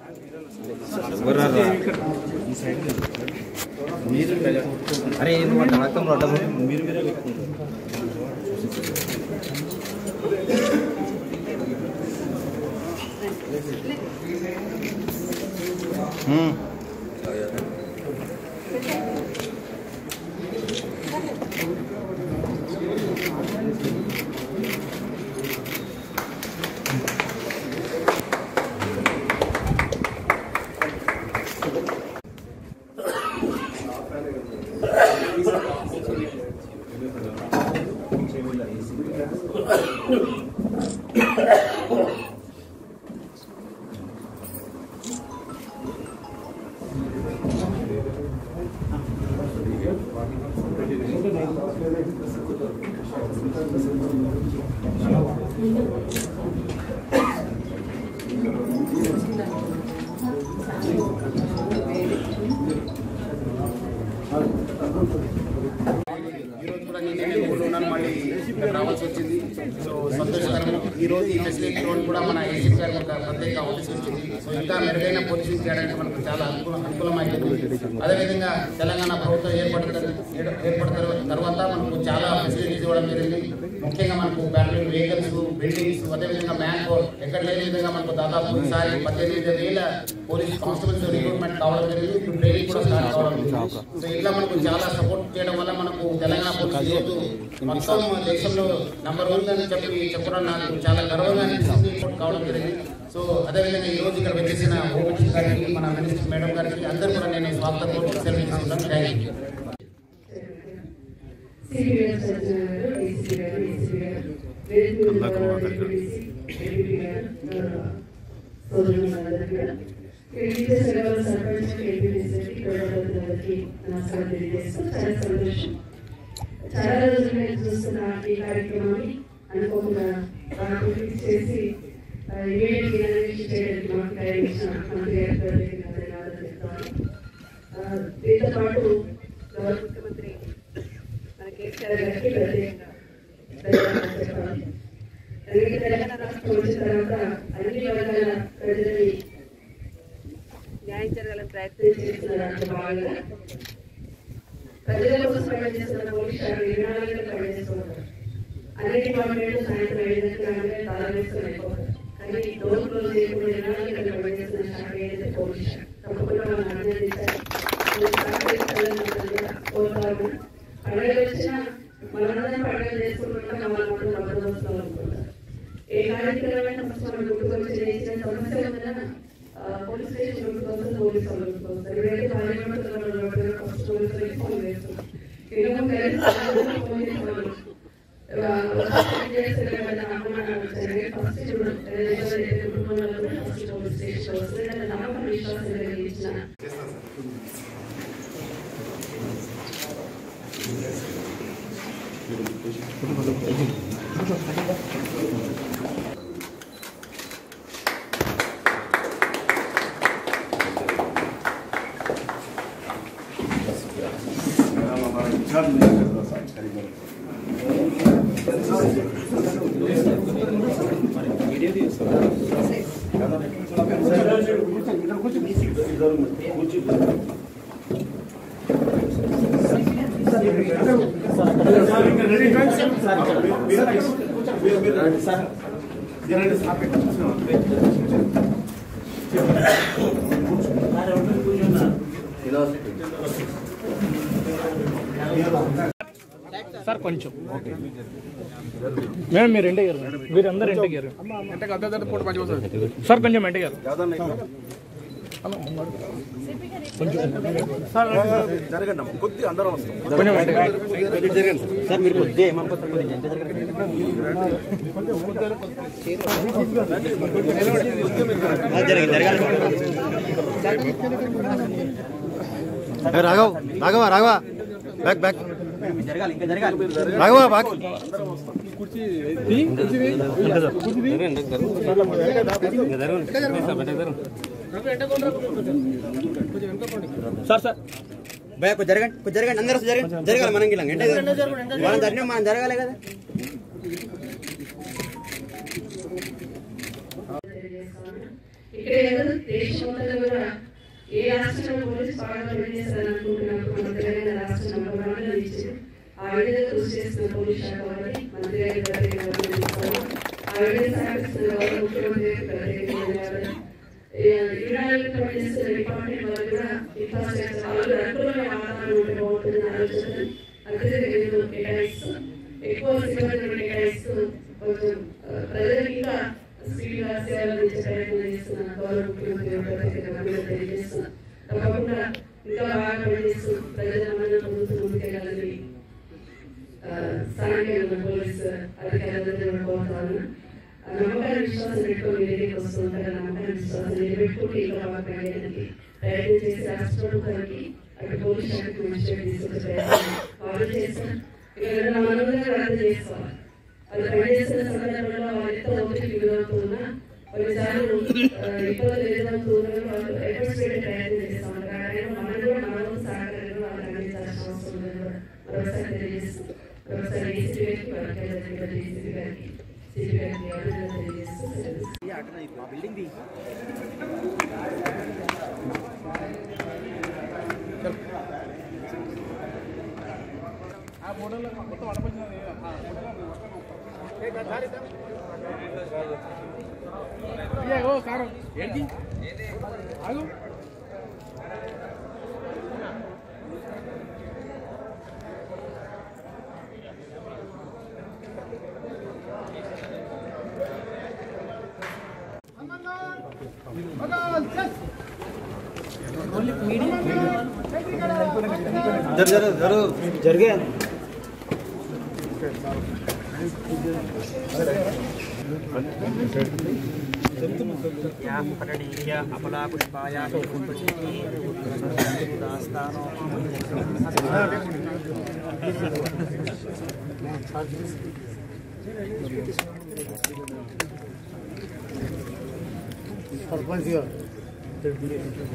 అరే నువ్వు అట్లా రక్తంలో అడ్డం మీరు మీరే ఈ రోజు కూడా నేను నేను ఊళ్ళో ఉన్నాను మళ్ళీ ఇక్కడ రావాల్సి వచ్చింది సో సంతోషకరం ఈ రోజు ఈ ఫెసిలిటీ రోడ్ కూడా మన ఏసీపీ గారు ఒక ప్రత్యేక ఆఫీస్ వచ్చింది సో ఇంకా మెరుగైన పోలీసింగ్ చేయడానికి మనకు చాలా అనుకూల అనుకూలమైంది అదేవిధంగా తెలంగాణ ప్రభుత్వం ఏర్పడిన ఏర్పడిన తర్వాత మనకు చాలా ఫెసిలిటీస్ ఇవ్వడం జరిగింది ముఖ్యంగా మనకు బ్యాటరీ వెహికల్స్ బిల్డింగ్స్ అదేవిధంగా మ్యాన్ పవర్ ఎక్కడ లేని విధంగా మనకు దాదాపు ఈసారి పద్దెనిమిది వేల పోలీస్ కానిస్టేబుల్స్ రిక్రూట్మెంట్ కావడం జరిగింది ఇప్పుడు ట్రైనింగ్ కూడా స్టార్ట్ కావడం జరిగింది సో ఇట్లా మనకు చాలా సపోర్ట్ చేయడం వల్ల మనకు తెలంగాణ పోలీస్ ఈరోజు మొత్తం దేశంలో నంబర్ వన్ అని చెప్పి చెప్పడం నాకు చాలా గర్వంగా అనిపిస్తుంది ఇంకోటి కావడం జరిగింది సో అదేవిధంగా ఈ రోజు ఇక్కడ వచ్చేసిన హోమ్ మినిస్టర్ గారికి మన మినిస్టర్ మేడం గారికి అందరూ కూడా నేను స్వాగతం కోరుతూ సెలవు తీసుకుంటాను థ్యాంక్ యూ సిబి గారు సజ్జన గారు ఏసీ గారు ఏసీ గారు వేదిక ఏపీ గారు సోదరులు అందరికీ కూడా ఇక్కడ సెలవులు సర్పంచ్ ఏపీఎస్కి ప్రజలందరికీ నమస్కారం తెలియజేస్తూ చాలా సంతోషం చాలా రోజులు నేను చూస్తున్న ఈ కార్యక్రమాన్ని అనుకోకుండా నాకు చేసి ఇమీడియట్ ఇనాగ్రేషన్ చేయడానికి మాకు టైం ఇచ్చిన మంత్రి గారి ప్రత్యేకంగా ధన్యవాదాలు చెప్తాను ఆ, దీంతో పాటు గౌరవ ముఖ్యమంత్రి మన కేసీఆర్ గారికి ప్రత్యేకంగా ధన్యవాదాలు చెప్పాలి ఎందుకంటే తెలంగాణ రాష్ట్రం వచ్చిన తర్వాత అన్ని వర్గాల ప్రజలని న్యాయం జరగాలని ప్రయత్నం చేస్తున్న దాంట్లో భాగంగా ప్రజల కోసం పనిచేస్తున్న పోలీస్ శాఖ ఇరవై నాలుగు గంటలు పనిచేస్తున్నారు అన్ని డిపార్ట్మెంట్లు సాయంత్రం ఐదు గంటల తాళం వేసుకొని అయిపోతారు కానీ డోర్ క్లోజ్ చేయకుండా ఇరవై నాలుగు గంటలు పనిచేస్తున్న శాఖ ఏదైతే పోలీస్ శాఖ తప్పకుండా మనం అభినందించాలి ఈ సహకరించాలని మనం కోరుతాము పండుగ వచ్చినా మనందరం పండుగ చేసుకుంటుంటాం మనందరం బందోబస్తులు అనుకుంటారు ఏ కార్యక్రమమైనా ఫస్ట్ మనం గుర్తుకొచ్చి చేసిన సమస్య ఉందన్నా పోలీస్ స్టేషన్ గుర్తుకొస్తుంది పోలీస్ వాళ్ళు గుర్తుకొస్తారు ఇవైతే పార్లమెంట్ ఫస్ట్ పోలీస్ వాళ్ళకి ఫోన్ చేస్తున్నాం ఇరవై కలిసి పోలీస్ వాళ్ళు నమ్మకం సార్ కొంచెం మేడం మీరు ఎంటే గారు మీరు అందరు ఎంటే గారు సార్ కొంచెం ఎంటే గారు జరగండి కొద్ది అందరం వస్తాం కొంచెం ఎంటే గారు సార్ మీరు కొద్దిగా ఏమనుకుంటారు కొద్దిగా ఎంత జరగదు జరిగింది జరగాలి రాఘవ్ రాఘవ రాఘవ బ్యాక్ బ్యాక్ జరగాలి ఇంకా జరగాలి రాఘవ బ్యాక్ సార్ సార్ భయ కొంచెం జరగండి కొంచెం జరగండి అందరూ జరగండి జరగాలి మనం గిల్లం అంటే మనం జరిగిన మనం జరగాలి కదా తెలియజేస్తాను. ఇక్కడ ఇక్కడే కాదు దేశం మొత్తంలో కూడా ఏ రాష్ట్రంలో పోలీసు బాగా పనిచేస్తారు అనుకుంటున్నప్పుడు మన తెలంగాణ రాష్ట్రం నెంబర్ వన్ లో ఇచ్చింది ఆ విధంగా కృషి చేస్తున్న పోలీస్ శాఖ వారికి మంత్రి గారి ప్రత్యేక అభినందిస్తున్నాను. ఆ విధంగా సహకరిస్తున్న గౌరవ ముఖ్యమంత్రి గారికి ప్రత్యేక ధన్యవాదాలు ఇరాన్ పనిచేస్తున్న డిపార్ట్మెంట్ వాళ్ళు కూడా ఇన్ఫ్రాస్ట్రక్చర్ వాళ్ళు అనుకూలమైన వాతావరణం ఉంటే బాగుంటుందని ఆలోచన అత్యధిక నిధులు కేటాయిస్తూ ఎక్కువ సిబ్బందిని కేటాయిస్తూ కొంచెం ఆ, ప్రజలకు ఇంకా స్పీడ్గా సేవలు అందించే ప్రయత్నం చేస్తున్న గౌరవ ముఖ్యమంత్రి గారికి ప్రత్యేక అభినందనలు తెలియజేస్తున్నా తప్పకుండా ఇంకా బాగా పనిచేస్తూ ప్రజల మన్నన పొందుతూ ముందుకెళ్ళాలని ఆ, స్థానిక పోలీసు అధికారులందరూ కోరుతాను ఆ నమ్మకాన్ని విశ్వాసం పెట్టుకొని మీ దగ్గరికి వస్తుంటారు నమ్మకాన్ని విశ్వాసం నిలబెట్టుకుంటూ ఇంకా బాగా పనిచేయడానికి ప్రయత్నం చేసి రాష్ట్ర ప్రభుత్వానికి అటు పోలీస్ శాఖకు మంచిగా తీసుకొచ్చే ప్రయత్నం వాళ్ళు చేస్తారు ఇక్కడ మనందరం అర్థం చేసుకోవాలి వాళ్ళు పనిచేస్తున్న సందర్భంలో వాళ్ళు ఎంత ఒత్తిడికి గురవుతున్నా కొన్నిసార్లు ఆ, ఇబ్బందులు ఎదురవుతున్నా వాళ్ళు ఎఫర్ట్స్ పెట్టే ప్రయత్నం చేస్తూ ఉంటారు కానీ మనం కూడా మన వంతు సహకారంగా వాళ్ళకి అందించాల్సిన అవసరం ఉందని కూడా మరొకసారి తెలియజేస్తూ మరొకసారి ఏసీపీ గారికి వాళ్ళకి డీసీపీ గారికి సిపి గారికి అభినందనలు తెలియజేస్తూ సెలవు జరు జరు జరు జరిగే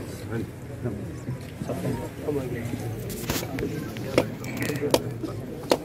సర్పంచ్